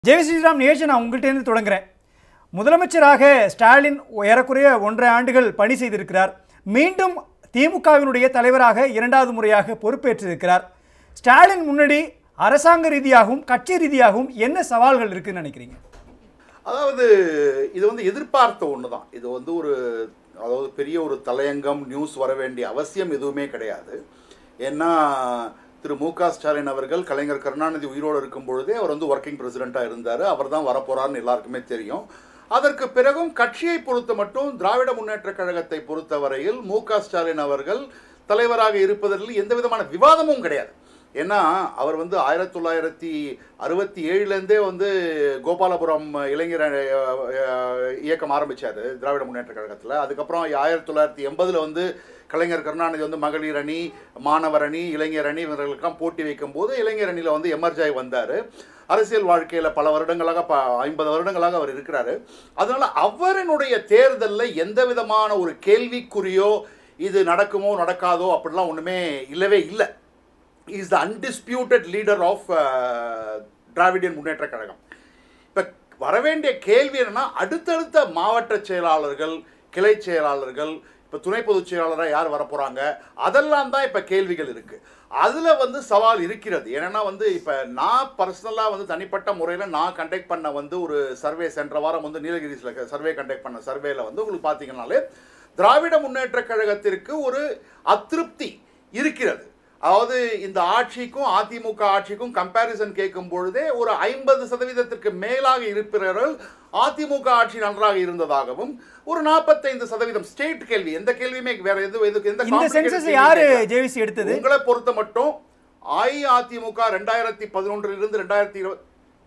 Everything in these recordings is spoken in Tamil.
ஜெய் ஸ்ரீராம் நிகழ்ச்சி நான் உங்கள்கிட்டேருந்து தொடங்குறேன் முதலமைச்சராக ஸ்டாலின் ஏறக்குறைய ஒன்றரை ஆண்டுகள் பணி செய்திருக்கிறார் மீண்டும் திமுகவினுடைய தலைவராக இரண்டாவது முறையாக பொறுப்பேற்றிருக்கிறார் ஸ்டாலின் முன்னாடி அரசாங்க ரீதியாகவும் கட்சி ரீதியாகவும் என்ன சவால்கள் இருக்குன்னு நினைக்கிறீங்க அதாவது இது வந்து எதிர்பார்த்த ஒன்று தான் இது வந்து ஒரு அதாவது பெரிய ஒரு தலையங்கம் நியூஸ் வர வேண்டிய அவசியம் எதுவுமே கிடையாது ஏன்னா திரு மு க ஸ்டாலின் அவர்கள் கலைஞர் கருணாநிதி உயிரோடு இருக்கும் பொழுதே அவர் வந்து ஒர்க்கிங் பிரசிடெண்ட்டாக இருந்தார் அவர் தான் வரப்போறாருன்னு எல்லாருக்குமே தெரியும் அதற்கு பிறகும் கட்சியை பொறுத்த மட்டும் திராவிட முன்னேற்றக் கழகத்தை பொறுத்தவரையில் மு க ஸ்டாலின் அவர்கள் தலைவராக இருப்பதில் எந்த விதமான விவாதமும் கிடையாது ஏன்னா அவர் வந்து ஆயிரத்தி தொள்ளாயிரத்தி அறுபத்தி ஏழுலேருந்தே வந்து கோபாலபுரம் இளைஞர் அஹ், அஹ், இயக்கம் ஆரம்பித்தார் திராவிட முன்னேற்ற கழகத்தில் அதுக்கப்புறம் ஆயிரத்தி தொள்ளாயிரத்தி எண்பதில் வந்து கலைஞர் கருணாநிதி வந்து மகளிர் அணி மாணவர் அணி இளைஞர் அணி இவர்களுக்கெல்லாம் போட்டி வைக்கும்போது இளைஞர் அணியில் வந்து எமர்ஜாய் வந்தார் அரசியல் வாழ்க்கையில் பல வருடங்களாக ப ஐம்பது வருடங்களாக அவர் இருக்கிறாரு அதனால அவரினுடைய தேர்தலில் எந்த விதமான ஒரு கேள்விக்குறியோ இது நடக்குமோ நடக்காதோ அப்படிலாம் ஒன்றுமே இல்லவே இல்லை is the undisputed leader of Dravidian Munnetra Kazhagam இப்போ வரவேண்டிய கேள்வி என்னன்னா அடுத்தடுத்த மாவட்ட செயலாளர்கள் கிளை செயலாளர்கள் இப்போ துணை பொதுச் செயலாளராக யார் வரப்போகிறாங்க அதெல்லாம் தான் இப்போ கேள்விகள் இருக்குது அதில் வந்து சவால் இருக்கிறது ஏன்னா வந்து இப்போ நான் பர்சனலாக வந்து தனிப்பட்ட முறையில் நான் கண்டக்ட் பண்ண வந்து ஒரு சர்வே சென்ற வாரம் வந்து நீலகிரிஸில் சர்வே கண்டக்ட் பண்ண சர்வேல வந்து உங்களுக்கு பார்த்தீங்கன்னாலே திராவிட முன்னேற்ற கழகத்திற்கு ஒரு அதிருப்தி இருக்கிறது அதாவது இந்த ஆட்சிக்கும் அதிமுக ஆட்சிக்கும் கம்பேரிசன் கேட்கும் பொழுதே ஒரு ஐம்பது சதவீதத்திற்கு மேலாக இருப்பவர்கள் அதிமுக ஆட்சி நன்றாக இருந்ததாகவும் ஒரு நாற்பத்தைந்து சதவீதம் ஸ்டேட் கேள்வி எந்த கேள்வியுமே வேற எது எதுக்கு எந்த இந்த complicated சென்சஸ் கேள்வி யாரு கேட்கல. ஜேவிசி எடுத்தது உங்களை பொறுத்த மட்டும் அஇஅதிமுக ரெண்டாயிரத்தி பதினொன்றுல இருந்து ரெண்டாயிரத்தி இருபது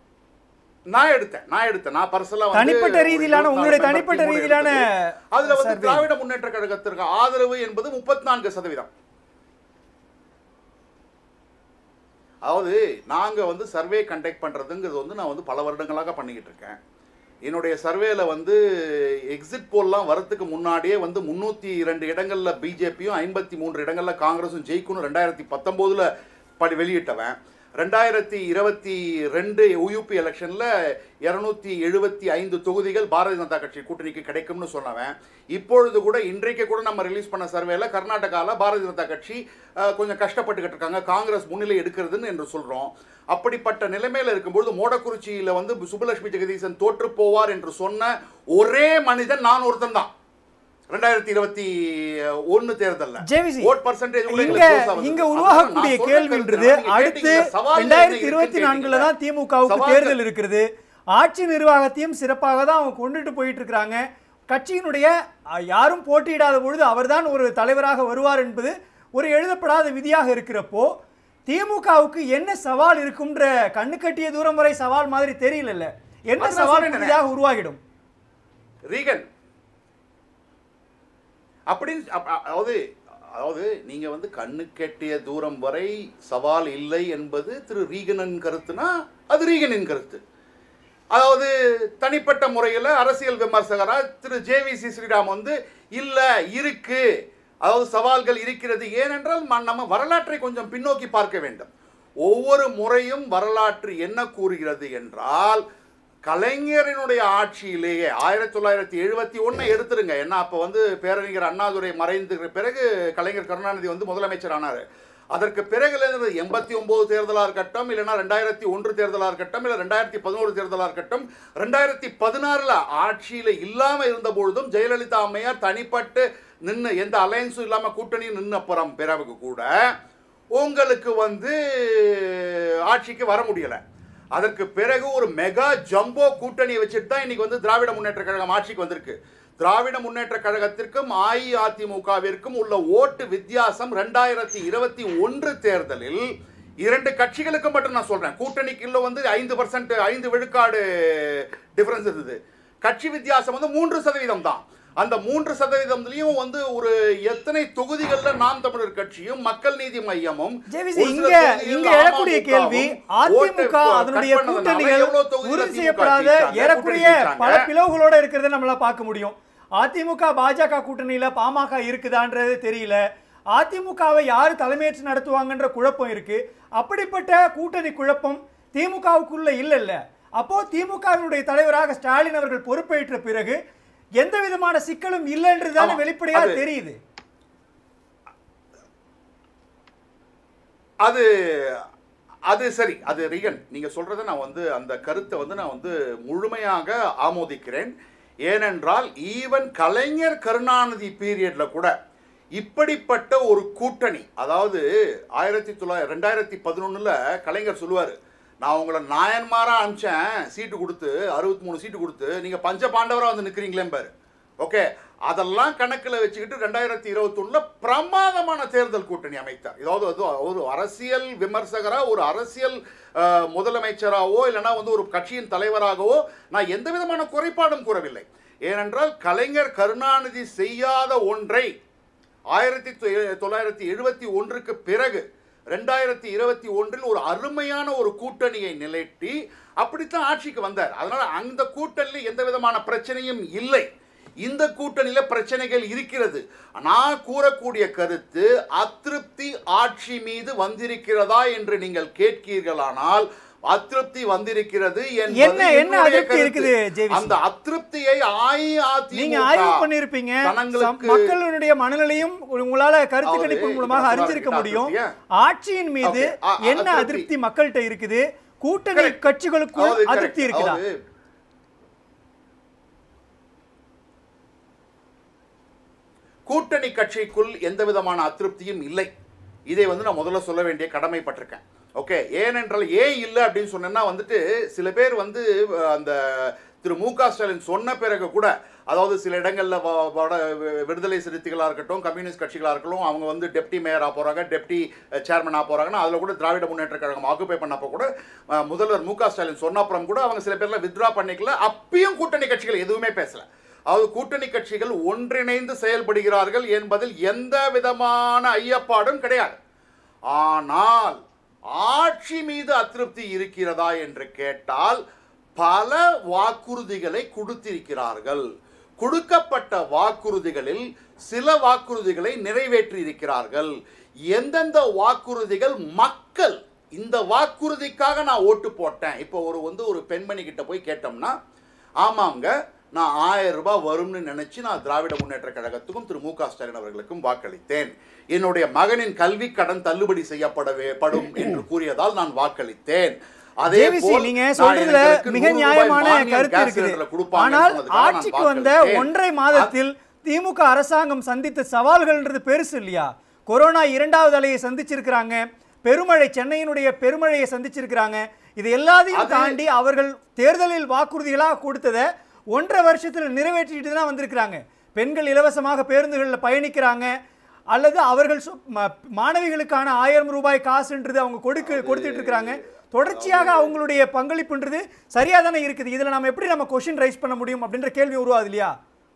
நான் எடுத்தேன் நான் எடுத்தேன் நான் பர்சனலா வந்து தனிப்பட்ட ஒரு ரீதியிலான 24 உங்களுடைய member தனிப்பட்ட team ஓட ரீதியிலான எடுத்தது. அதுல வந்து survey. திராவிட முன்னேற்ற கழகத்திற்கு ஆதரவு என்பது முப்பத்தி நான்கு சதவீதம் அதாவது நாங்கள் வந்து சர்வே கண்டக்ட் பண்ணுறதுங்கிறது வந்து நான் வந்து பல வருடங்களாக பண்ணிக்கிட்டு இருக்கேன் என்னுடைய சர்வேல வந்து எக்ஸிட் போல்லாம் வரத்துக்கு முன்னாடியே வந்து முந்நூற்றி இரண்டு இடங்களில் பிஜேபியும் ஐம்பத்தி மூன்று இடங்களில் காங்கிரஸும் ஜெயிக்கணும் ரெண்டாயிரத்தி பத்தொம்போதில் படி வெளியிட்டவன் ரெண்டாயிரத்தி இருபத்தி ரெண்டு யூபி எலெக்ஷனில் இரநூத்தி எழுபத்தி ஐந்து தொகுதிகள் பாரதிய ஜனதா கட்சி கூட்டணிக்கு கிடைக்கும்னு சொன்னவன் இப்பொழுது கூட இன்றைக்கு கூட நம்ம ரிலீஸ் பண்ண சர்வேல கர்நாடகாவில் பாரதிய ஜனதா கட்சி அஹ், கொஞ்சம் கஷ்டப்பட்டுக்கிட்டு இருக்காங்க காங்கிரஸ் முன்னிலை எடுக்கிறதுன்னு என்று சொல்கிறோம் அப்படிப்பட்ட நிலைமையில் இருக்கும்பொழுது மோடக்குறிச்சியில் வந்து சுப்புலட்சுமி ஜெகதீசன் தோற்று போவார் என்று சொன்ன ஒரே மனிதன் நான் ஒருத்தன் தான் ரெண்டாயிரத்தி இருபத்தி ஒன்னு தேர்தல்ல ஜேவிசி, ஓட் பர்சன்டேஜ் கூட இங்க எங்களுக்கு close ஆகுது. இங்க அதனால உருவாகக்கூடிய நான் சொல்ற கேள்வின்றது கருத்து, நீங்க அடுத்து கேட்டீங்க, சவால் என்ன ரெண்டாயிரத்தி இருக்குன்னு இருபத்தி நான்குல தான் கேட்டீங்க. திமுகவுக்கு சவால்கள் தேர்தல் இருக்கிறது ஆட்சி நிர்வாகத்தையும் சிறப்பாக தான் அவங்க கொண்டுட்டு போயிட்டு இருக்கிறாங்க கட்சியினுடைய அஹ், யாரும் போட்டியிடாத பொழுது அவர்தான் ஒரு தலைவராக வருவார் என்பது ஒரு எழுதப்படாத விதியாக இருக்கிறப்போ திமுகவுக்கு என்ன சவால் இருக்கும்ன்ற கண்ணு கட்டிய தூரம் வரை சவால் மாதிரி தெரியல என்ன அது நான் சவால் சொன்னேனே. புதிதாக உருவாகிடும் ரீகன் அப்படின்னு அப்- அ- அதாவது அதாவது நீங்க வந்து கண்ணு கெட்டிய தூரம் வரை சவால் இல்லை என்பது திரு ரீகனின் கருத்துனா அது ரீகனின் கருத்து அதாவது தனிப்பட்ட முறையில் அரசியல் விமர்சகரா திரு ஜேவிசி ஸ்ரீராம் வந்து இல்ல இருக்கு அதாவது சவால்கள் இருக்கிறது ஏனென்றால் ம- நம்ம வரலாற்றை கொஞ்சம் பின்னோக்கி பார்க்க வேண்டும் ஒவ்வொரு முறையும் வரலாற்று என்ன கூறுகிறது என்றால் கலைஞரினுடைய ஆட்சியிலேயே ஆயிரத்தி தொள்ளாயிரத்தி எழுபத்தி ஒன்னை எடுத்துருங்க ஏன்னா அப்போ வந்து பேரறிஞர் அண்ணாதுரை மறைந்த பிறகு கலைஞர் கருணாநிதி வந்து முதலமைச்சர் ஆனார் அதற்கு பிறகுலேருந்து எண்பத்தி ஒன்பது தேர்தலாக இருக்கட்டும் இல்லைன்னா ரெண்டாயிரத்தி ஒன்று தேர்தலாக இருக்கட்டும் இல்லை ரெண்டாயிரத்தி பதினோரு தேர்தலாக இருக்கட்டும் ரெண்டாயிரத்தி பதினாறில் ஆட்சியில் இல்லாமல் இருந்த பொழுதும் ஜெயலலிதா அம்மையார் தனிப்பட்டு நின்று எந்த அலையன்ஸும் இல்லாமல் கூட்டணி நின்ன அப்புறம் பிறகு கூட உங்களுக்கு வந்து ஆட்சிக்கு வர முடியலை அதற்கு பிறகு ஒரு மெகா ஜம்போ கூட்டணியை வச்சுட்டு தான் இன்னைக்கு வந்து திராவிட முன்னேற்ற கழகம் ஆட்சிக்கு வந்திருக்கு திராவிட முன்னேற்ற கழகத்திற்கும் அஇஅதிமுகவிற்கும் உள்ள ஓட்டு வித்தியாசம் ரெண்டாயிரத்தி இருபத்தி ஒன்று தேர்தலில் இரண்டு கட்சிகளுக்கு மட்டும் நான் சொல்றேன் கூட்டணிக்குள்ள வந்து ஐந்து பர்சன்ட் ஐந்து விழுக்காடு டிஃபரன்ஸ் இருந்தது கட்சி வித்தியாசம் வந்து மூன்று சதவீதம் தான் அந்த மூன்று சதவீதம்லயும் வந்து ஒரு எத்தனை தொகுதிகள்ல நாம் தமிழர் கட்சியும் மக்கள் நீதி மையமும் ஜேவிசி ஒரு சில இங்க தொகுதிகள்ல இங்க எழக்கூடிய அமமுகவும் கேள்வி ஓட்டு அதிமுக cut அதனுடைய பண்ணதுனால கூட்டணிகள் எவ்வளவு தொகுதியில உறுதி திமுக செய்யப்படாத ஜெயிச்சாங்க, ஏறக்குறைய கூட்டணி ஜெயிச்சாங்க. பல பிளவுகளோட இருக்கிறத நம்மளால பார்க்க முடியும் அதிமுக பாஜக கூட்டணியில பாமக இருக்குதான்றது தெரியல அதிமுகவை யார் தலைமையேற்று நடத்துவாங்கன்ற குழப்பம் இருக்கு அப்படிப்பட்ட கூட்டணி குழப்பம் திமுகவுக்குள்ள இல்ல இல்ல அப்போ திமுகவினுடைய தலைவராக ஸ்டாலின் அவர்கள் பொறுப்பேற்ற பிறகு எந்த விதமான சிக்கலும் இல்லைன்றது தானே ஆமா, வெளிப்படையா அது- தெரியுது அது அது சரி அது ரிகன் நீங்க சொல்றத நான் வந்து அந்த கருத்தை வந்து நான் வந்து முழுமையாக ஆமோதிக்கிறேன் ஏனென்றால் ஈவன் கலைஞர் கருணாநிதி பீரியட்ல கூட இப்படிப்பட்ட ஒரு கூட்டணி அதாவது ஆயிரத்தி தொள்ளாயிரம் ரெண்டாயிரத்தி பதினொன்னுல கலைஞர் சொல்லுவார் நான் உங்களை நாயன்மாரா அனுப்பிச்சேன் சீட்டு கொடுத்து அறுபத்தி மூணு சீட்டு கொடுத்து நீங்க பஞ்ச பாண்டவரா வந்து நிக்கிறீங்களே பாரு ஓகே அதெல்லாம் கணக்கில் வச்சுக்கிட்டு ரெண்டாயிரத்தி இருபத்தொன்னுல பிரமாதமான தேர்தல் கூட்டணி அமைத்தார் ஏதாவது அது ஒரு அரசியல் விமர்சகரா ஒரு அரசியல் அஹ், முதலமைச்சராகவோ இல்லைன்னா வந்து ஒரு கட்சியின் தலைவராகவோ நான் எந்த விதமான குறைபாடும் கூறவில்லை ஏனென்றால் கலைஞர் கருணாநிதி செய்யாத ஒன்றை ஆயிரத்தி தொ- தொள்ளாயிரத்தி எழுபத்தி ஒன்றுக்கு பிறகு ரெண்டாயிரத்தி இருபத்தி ஒன்றில் ஒரு அருமையான ஒரு கூட்டணியை நிலைட்டி அப்படித்தான் ஆட்சிக்கு வந்தார் அதனால அந்த கூட்டணியில் எந்த விதமான பிரச்சனையும் இல்லை இந்த கூட்டணியில பிரச்சனைகள் இருக்கிறது நான் கூறக்கூடிய கருத்து அதிருப்தி ஆட்சி மீது வந்திருக்கிறதா என்று நீங்கள் கேட்கீர்களானால் அதிருப்தி வந்திருக்கிறது என்பது என்ன- என்ன என்னுடைய அதிருப்தி கருத்து. இருக்குது, JVC? அந்த அதிருப்தியை அஇஅதிமுக நீங்க ஆய்வு பண்ணிருப்பீங்க தனங்களுக்கு மக்களுடைய மனநிலையும் உங்களால கருத்து அதாவது கணிப்பு இப்ப மூலமாக நான் அறிஞ்சிருக்க சொல்றேன், முடியும் அதிருப்தியா? ஆட்சியின் மீது Okay, அ- அ- என்ன அதிருப்தி. அதிருப்தி மக்கள்கிட்ட இருக்குது கூட்டணி Correct. கட்சிகளுக்குள் அதாவது correct. அதிருப்தி இருக்குதா அதாவது கூட்டணி கட்சிக்குள் எந்த விதமான அதிருப்தியும் இல்லை இதை வந்து நான் முதல்ல சொல்ல வேண்டிய கடமைப்பட்டிருக்கேன் ஓகே ஏனென்றால் ஏன் இல்லை அப்படின்னு சொன்னேன்னா வந்துட்டு சில பேர் வந்து அஹ், அந்த திரு மு க ஸ்டாலின் சொன்ன பிறகு கூட அதாவது சில இடங்களில் வட விடுதலை சிறுத்தைகளாக இருக்கட்டும் கம்யூனிஸ்ட் கட்சிகளாக இருக்கட்டும் அவங்க வந்து டெப்டி மேயராக போகிறாங்க டெப்டி சேர்மனாக போகிறாங்கன்னா அதில் கூட திராவிட முன்னேற்ற கழகம் ஆக்குப்பை பண்ணப்போ கூட அஹ், முதல்வர் மு க ஸ்டாலின் சொன்ன அப்புறம் கூட அவங்க சில பேர்லாம் வித்ரா பண்ணிக்கல அப்பயும் கூட்டணி கட்சிகள் எதுவுமே பேசல அதாவது கூட்டணி கட்சிகள் ஒன்றிணைந்து செயல்படுகிறார்கள் என்பதில் எந்த விதமான ஐயப்பாடும் கிடையாது ஆனால் ஆட்சி மீது அதிருப்தி இருக்கிறதா என்று கேட்டால் பல வாக்குறுதிகளை கொடுத்திருக்கிறார்கள் கொடுக்கப்பட்ட வாக்குறுதிகளில் சில வாக்குறுதிகளை நிறைவேற்றி இருக்கிறார்கள் எந்தெந்த வாக்குறுதிகள் மக்கள் இந்த வாக்குறுதிக்காக நான் ஓட்டு போட்டேன் இப்போ ஒரு வந்து ஒரு பெண்மணி கிட்ட போய் கேட்டோம்னா ஆமாங்க நான் ஆயிரம் ரூபாய் வரும்னு நினைச்சு நான் திராவிட முன்னேற்ற கழகத்துக்கும் திரு மு க ஸ்டாலின் அவர்களுக்கும் வாக்களித்தேன் என்னுடைய மகனின் கல்வி கடன் தள்ளுபடி செய்யப்படவே படும் என்று கூறியதால் நான் வாக்களித்தேன் அதே JVC, போல் நீங்க நான் சொல்றதுல எங்களுக்கு மிக நூறு ரூபாய் நியாயமான மானியம் கருத்து gas இருக்குது cylinder கொடுப்பாங்கன்னு ஆனால் சொன்னதுக்காக நான் ஆட்சிக்கு வந்த வாக்களித்தேன். ஒன்றை மாதத்தில் திமுக அரசாங்கம் சந்தித்த சவால்கள்ன்றது பெருசு இல்லையா கொரோனா இரண்டாவது அலையை சந்திச்சிருக்கிறாங்க பெருமழை சென்னையினுடைய பெருமழையை சந்திச்சிருக்கிறாங்க இது எல்லாத்தையும் அது- தாண்டி அவர்கள் தேர்தலில் வாக்குறுதிகளாக கொடுத்ததை ஒன்றரை வருஷத்தில் நிறைவேற்றிட்டு தான் வந்திருக்கிறாங்க பெண்கள் இலவசமாக பேருந்துகளில் பயணிக்கிறாங்க அல்லது அவர்கள் சொ- ம- மாணவிகளுக்கான ஆயிரம் ரூபாய் காசுன்றது அவங்க கொடுக்க கொடுத்துட்டு இருக்கிறாங்க தொடர்ச்சியாக அவங்களுடைய பங்களிப்புன்றது சரியா தானே இருக்குது இதுல நம்ம எப்படி நம்ம கொஸ்டின் ரைஸ் பண்ண முடியும் அப்படின்ற கேள்வி உருவாது இல்லையா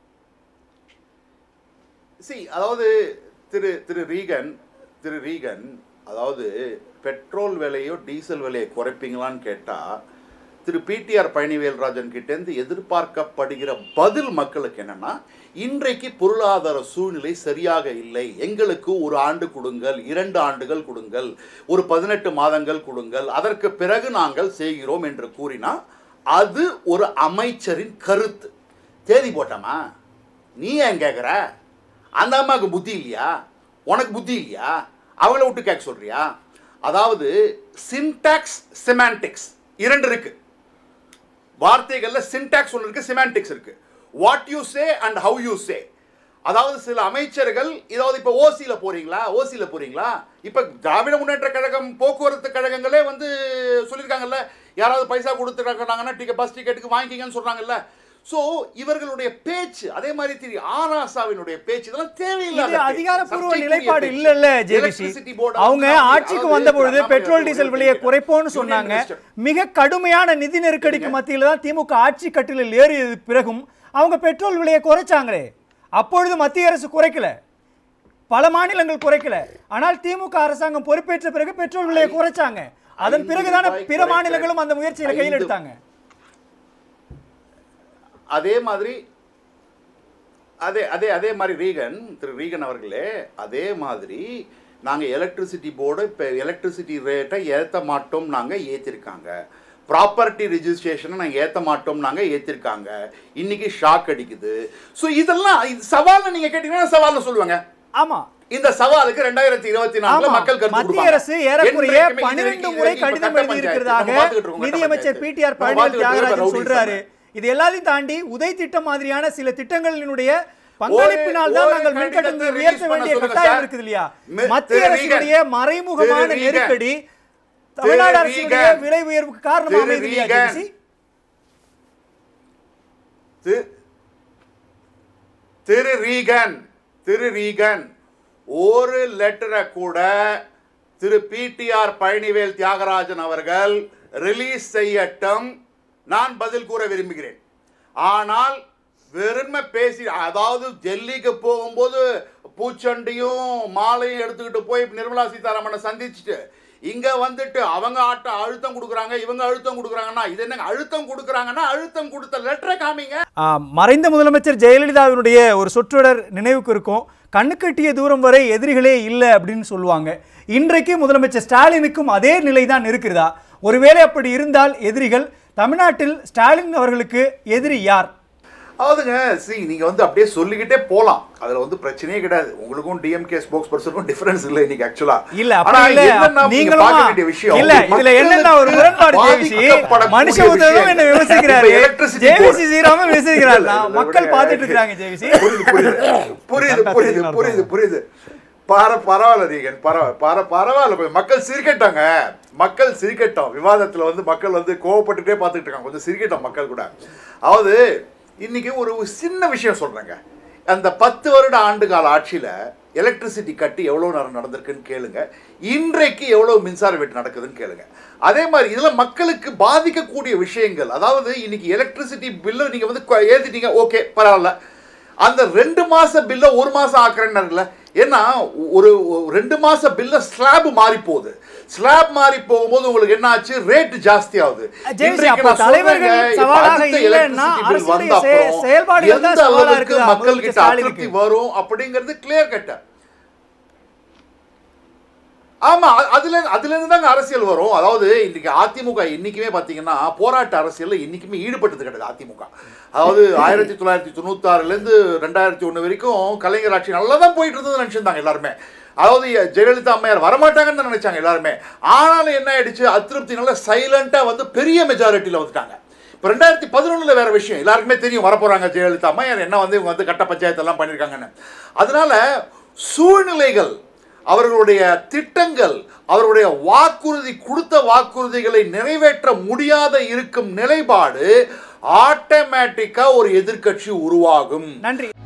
சி அதாவது திரு திரு ரீகன் திரு ரீகன் அதாவது பெட்ரோல் விலையோ டீசல் விலையை குறைப்பீங்களான்னு கேட்டால் திரு பிடிஆர் பழனிவேல்ராஜன் கிட்டேருந்து எதிர்பார்க்கப்படுகிற பதில் மக்களுக்கு என்னன்னா இன்றைக்கு பொருளாதார சூழ்நிலை சரியாக இல்லை எங்களுக்கு ஒரு ஆண்டு கொடுங்கள் இரண்டு ஆண்டுகள் கொடுங்கள் ஒரு பதினெட்டு மாதங்கள் கொடுங்கள் அதற்கு பிறகு நாங்கள் செய்கிறோம் என்று கூறினா அது ஒரு அமைச்சரின் கருத்து தேதி போட்டோமா நீ ஏன் கேட்குற அந்த அம்மாவுக்கு புத்தி இல்லையா உனக்கு புத்தி இல்லையா அவங்கள விட்டு கேட்க சொல்றியா அதாவது சின்டாக்ஸ் செமான்டிக்ஸ் இரண்டு இருக்கு வார்த்தைகள்ல சின்டாக்ஸ் ஒன்று இருக்கு சிமான்டிக்ஸ் இருக்கு what you say and how you say அதாவது சில அமைச்சர்கள் இதாவது இப்போ ஓசியில போறீங்களா ஓசியில போறீங்களா இப்போ திராவிட முன்னேற்ற கழகம் போக்குவரத்து கழகங்களே வந்து சொல்லியிருக்காங்கல்ல யாராவது பைசா கொடுத்துருக்காங்கன்னா டிக்கெட் பஸ் டிக்கெட்டுக்கு வாங்கிக்கிங்கன்னு சொல்றாங்கல்ல ஸோ இவர்களுடைய பேச்சு அதே மாதிரி திரு ஆராசாவினுடைய பேச்சு இதெல்லாம் தேவையில்லாத இது பேச்சு. அதிகாரப்பூர்வ சர்ச்சைக்குரிய நிலைப்பாடு பேச்சு. இல்ல ஜேபிசி Electricity board அவங்க அதாவது ஆட்சிக்கு வந்த பொழுது அதாவது பெட்ரோல் நம்ம டீசல் ஒரு விலையை union குறைப்போம்னு சொன்னாங்க minister. மிக கடுமையான நிதி நெருக்கடிக்கு மத்தியில தான் திமுக ஆட்சி கட்டிலில் ஏறியது பிறகும் அவங்க பெட்ரோல் விலையை குறைச்சாங்களே அப்பொழுது மத்திய அரசு குறைக்கல பல மாநிலங்கள் குறைக்கல ஆனால் திமுக அரசாங்கம் பொறுப்பேற்ற பிறகு பெட்ரோல் விலையை குறைச்சாங்க அதன் ஐந்து பிறகுதானே ரூபாய் பிற குறைக்க- மாநிலங்களும் அந்த முயற்சியில கையில் ஐந்து- எடுத்தாங்க அதே மாதிரி அதே அதே அதே மாதிரி ரீகன் திரு ரீகன் அவர்களே அதே மாதிரி நாங்கள் எலக்ட்ரிசிட்டி போர்டு இப்போ எலக்ட்ரிசிட்டி ரேட்டை ஏற்ற மாட்டோம் நாங்கள் ஏற்றிருக்காங்க ப்ராப்பர்ட்டி ரெஜிஸ்ட்ரேஷனை நாங்கள் ஏற்ற மாட்டோம் நாங்கள் ஏற்றிருக்காங்க இன்னைக்கு ஷாக் அடிக்குது ஸோ இதெல்லாம் இது சவால்னு நீங்கள் கேட்டீங்கன்னா சவால்னு சொல்லுவாங்க ஆமா இந்த சவாலுக்கு ரெண்டாயிரத்தி இருபத்தி நாலுல ஆமா. மக்கள் கருத்து மத்திய கொடுப்பாங்க. அரசு ஏறக்குறைய என்றைக்குமே இது பன்னிரண்டு வரைக்கும் முறை இது வரைக்கும் கடிதம் இப்ப எழுதி கட்ட இருக்கிறதாக பஞ்சாயத்து. நம்ம பார்த்துக்கிட்டு இருக்கோம், கட்ட நிதியமைச்சர் பஞ்சாயத்து. பிடிஆர் நம்ம பழனிவேல் பார்த்துக்கிட்டு இருக்கோம், தியாகராஜன் ரவுடி சொல்றாரு சார். இது எல்லாத்தையும் தாண்டி உதய் திட்டம் மாதிரியான சில திட்டங்களினுடைய பங்களிப்பினால் தான் ஒரு நாங்கள் கடிதத்தை மின்கட்டணத்தை release உயர்த்த பண்ண வேண்டிய சொல்லுங்க கட்டாயம் சார். இருக்குது இல்லையா மி- மத்திய திரு அரசுடைய ரீகன். மறைமுகமான திரு ரீகன். நெருக்கடி தமிழ்நாடு திரு அரசுடைய ரீகன். விலை உயர்வுக்கு காரணமாக திரு அமையுது இல்லையா ரீகன். ஜெயசி? தி- திரு ரீகன் திரு ரீகன் ஒரு லெட்டரை கூட திரு பிடிஆர் பழனிவேல் தியாகராஜன் அவர்கள் ரிலீஸ் செய்யட்டும் நான் பதில் கூற விரும்புகிறேன் ஆனால் வெறுமை பேசி அதாவது டெல்லிக்கு போகும்போது பூச்சண்டியும் மாலையும் எடுத்துக்கிட்டு போய் நிர்மலா சீதாராமனை சந்திச்சுட்டு இங்க வந்துட்டு அவங்க ஆட்ட அழுத்தம் கொடுக்குறாங்க இவங்க அழுத்தம் கொடுக்குறாங்கன்னா இது என்னங்க அழுத்தம் கொடுக்குறாங்கன்னா அழுத்தம் கொடுத்த லெட்டரை காமிங்க ஆ, மறைந்த முதலமைச்சர் ஜெயலலிதாவினுடைய ஒரு சொற்றொடர் நினைவுக்கு இருக்கும் கண்ணுக்கட்டிய தூரம் வரை எதிரிகளே இல்லை அப்படின்னு சொல்லுவாங்க இன்றைக்கு முதலமைச்சர் ஸ்டாலினுக்கும் அதே நிலை தான் இருக்கிறதா ஒருவேளை அப்படி இருந்தால் எதிரிகள் தமிழ்நாட்டில் ஸ்டாலின் அவர்களுக்கு எதிரி யார் அதாவதுங்க சி நீங்க வந்து அப்படியே சொல்லிக்கிட்டே போலாம் அதுல வந்து பிரச்சனையே கிடையாது உங்களுக்கும் டிஎம்கே ஸ்போக்ஸ் பர்சனுக்கும் டிஃபரன்ஸ் இல்லை இன்னைக்கு ஆக்சுவலா இல்ல அப்படி இல்ல நீங்களும் நீங்களும் விஷயம் இல்ல இதுல என்னன்னா ஒரு முரண்பாடு ஜேவிசி பாதிக்கப்படக்கூடிய மனுஷ உத்தரவும் என்ன விஷயம். விமர்சிக்கிறாரு இப்ப electricity ஜேவிசி board. சீராம விமர்சிக்கிறார் இல்ல, இல்ல, மக்கள் இல்ல, பார்த்துட்டு இருக்காங்க ஜேவிசி புரியுது புரியுது புரியுது புரியுது புரியுது புரியுது பர பரவாயில்ல ரீகன் பரவாயில்ல பர பரவாயில்ல கொஞ்சம் மக்கள் சிரிக்கட்டாங்க மக்கள் சிரிக்கட்டும் விவாதத்துல வந்து மக்கள் வந்து கோவப்பட்டுட்டே பார்த்துட்டு இருக்காங்க கொஞ்சம் சிரிக்கட்டும் மக்கள் கூட அதாவது இன்னைக்கு ஒரு ஒரு சின்ன விஷயம் சொல்றேங்க அந்த பத்து வருட ஆண்டு கால ஆட்சியில எலக்ட்ரிசிட்டி கட்டி எவ்வளவு நேரம் நடந்திருக்குன்னு கேளுங்க இன்றைக்கு எவ்வளவு மின்சார வெட்டு நடக்குதுன்னு கேளுங்க அதே மாதிரி இதுல மக்களுக்கு பாதிக்கக்கூடிய விஷயங்கள் அதாவது இன்னைக்கு எலக்ட்ரிசிட்டி பில்லு நீங்க வந்து கொ- ஏத்திட்டீங்க ஓகே பரவாயில்ல அந்த ரெண்டு மாச பில்ல ஒரு மாசம் ஆக்குறேன்னு ஏன்னா ஒரு ஒரு ரெண்டு மாச பில்ல ஸ்லாப் மாறி போகுது ஸ்லாப் மாறி போகும்போது உங்களுக்கு என்ன ஆச்சு ரேட் ஜாஸ்தி ஆகுது ஜெயஸ்ரீ, இன்றைக்கு அப்ப நான் தலைவர்கள் சொல்றேங்க, இப்ப சவாலாக அடுத்த இல்லைன்னா electricity bill அரசுடைய வந்த செய- அப்புறம் செயல்பாடுகள் தான் எந்த சவாலா அளவுக்கு இருக்குதா மக்கள் முதலமைச்சர் கிட்ட ஸ்டாலினுக்கு? அதிருப்தி வரும் அப்படிங்கிறது கிளியர் கட்ட ஆமா அ- அதுல அதுல இருந்து தாங்க அரசியல் வரும் அதாவது இன்னைக்கு அதிமுக இன்னைக்குமே பாத்தீங்கன்னா போராட்ட அரசியல்ல இன்னைக்குமே ஈடுபட்டது கிடையாது அதிமுக அதாவது ஆயிரத்தி தொள்ளாயிரத்தி தொண்ணூத்தாறுல இருந்து ரெண்டாயிரத்தி ஒண்ணு வரைக்கும் கலைஞர் ஆட்சி நல்லா தான் போயிட்டு இருந்தது நினைச்சிருந்தாங்க எல்லாருமே அதாவது ஜெயலலிதா அம்மையார் வரமாட்டாங்கன்னு தான் நினைச்சாங்க எல்லாருமே ஆனாலும் என்ன ஆயிடுச்சு அதிருப்தினால சைலண்டா வந்து பெரிய மெஜாரிட்டியில வந்துட்டாங்க இப்போ ரெண்டாயிரத்தி பதினொன்றுல வேற விஷயம் எல்லாருக்குமே தெரியும் வரப்போறாங்க ஜெயலலிதா அம்மையார் என்ன வந்து இவங்க வந்து கட்ட பஞ்சாயத்து எல்லாம் பண்ணியிருக்காங்கன்னு அதனால சூழ்நிலைகள் அவர்களுடைய திட்டங்கள் அவர்களுடைய வாக்குறுதி கொடுத்த வாக்குறுதிகளை நிறைவேற்ற முடியாத இருக்கும் நிலைப்பாடு ஆட்டோமேட்டிக்கா ஒரு எதிர்க்கட்சி உருவாகும் நன்றி